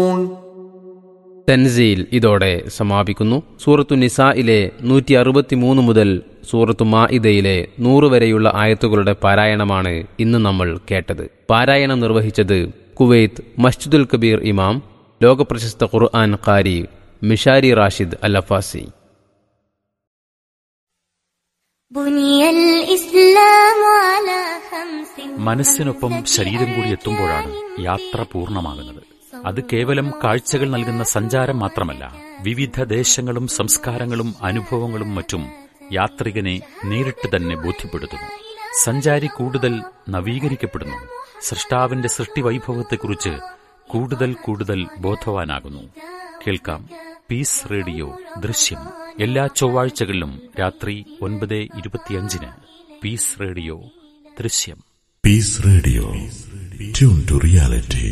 തൻസീൽ ഇതോടെ സമാപിക്കുന്നു സൂറത്തു നിസായിലെ നൂറ്റി അറുപത്തിമൂന്ന് മുതൽ സൂറത്തു മാഇദയിലെ നൂറ് വരെയുള്ള ആയത്തുകളുടെ പാരായണമാണ് ഇന്ന് നമ്മൾ കേട്ടത് പാരായണം നിർവഹിച്ചത് കുവൈത്ത് മസ്ജിദുൽ കബീർ ഇമാം ലോകപ്രശസ്ത ഖുർആൻ ഖാരി മിഷാരി റാഷിദ് അല്ലഫാസി بني الإسلام على خمس മനസ്സിനൊപ്പം ശരീരം കൂടി എത്തുമ്പോഴാണ് യാത്ര പൂർണ്ണമാകുന്നത് അത് കേവലം കാഴ്ചകൾ നൽകുന്ന സഞ്ചാരം മാത്രമല്ല വിവിധ ദേശങ്ങളും സംസ്കാരങ്ങളും അനുഭവങ്ങളും മറ്റും യാത്രികനെ നേരിട്ട് തന്നെ ബോധ്യപ്പെടുത്തുന്നു സഞ്ചാരി കൂടുതൽ നവീകരിക്കപ്പെടുന്നു സൃഷ്ടാവിന്റെ സൃഷ്ടിവൈഭവത്തെക്കുറിച്ച് കൂടുതൽ കൂടുതൽ ബോധവാനാകുന്നു കേൾക്കാം പീസ് റേഡിയോ ദൃശ്യം എല്ലാ ചൊവ്വാഴ്ചകളിലും രാത്രി ഒൻപത് ഇരുപത്തിയഞ്ചിന് പീസ് റേഡിയോ ദൃശ്യം Peace Radio. Tune to reality.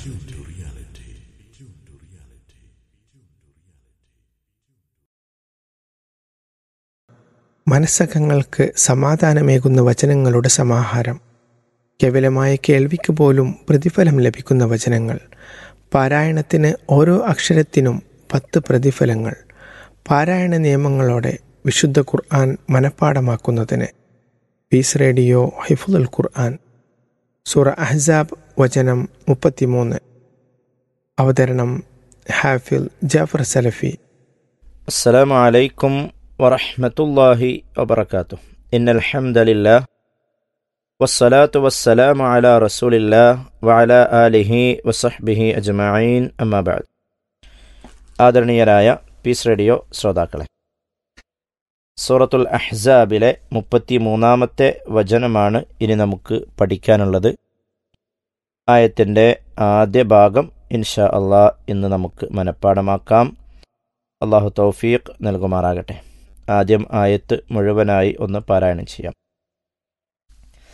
മനസ്സകങ്ങൾക്ക് സമാധാനമേകുന്ന വചനങ്ങളുടെ സമാഹാരം കേവലമായ കേൾവിക്ക് പോലും പ്രതിഫലം ലഭിക്കുന്ന വചനങ്ങൾ പാരായണത്തിന് ഓരോ അക്ഷരത്തിനും പത്ത് പ്രതിഫലങ്ങൾ പാരായണ നിയമങ്ങളോടെ വിശുദ്ധ ഖുർആൻ മനഃപ്പാടമാക്കുന്നതിന് പീസ് റേഡിയോ ഹിഫുൽ ഖുർആൻ സൂറ അഹ്സാബ് വചനം മുപ്പത്തിമൂന്ന് അവതരണം ഹാഫിൽ ജാഫർ സലഫി السلام عليكم ورحمة الله وبركاته إن الحمد لله والصلاة والسلام على رسول الله وعلى آله وصحبه أجمعين أما بعد ആദരണീയരായ പീസ് റേഡിയോ ശ്രോതാക്കളെ സൂറത്തുൽ അഹ്സാബിലെ മുപ്പത്തി മൂന്നാമത്തെ വചനമാണ് ഇനി നമുക്ക് പഠിക്കാനുള്ളത് ആയത്തിൻ്റെ ആദ്യ ഭാഗം ഇൻഷാ അള്ളാ ഇന്ന് നമുക്ക് മനഃപ്പാടമാക്കാം അള്ളാഹു തൗഫീഖ് നൽകുമാറാകട്ടെ ആദ്യം ആയത്ത് മുഴുവനായി ഒന്ന് പാരായണം ചെയ്യാം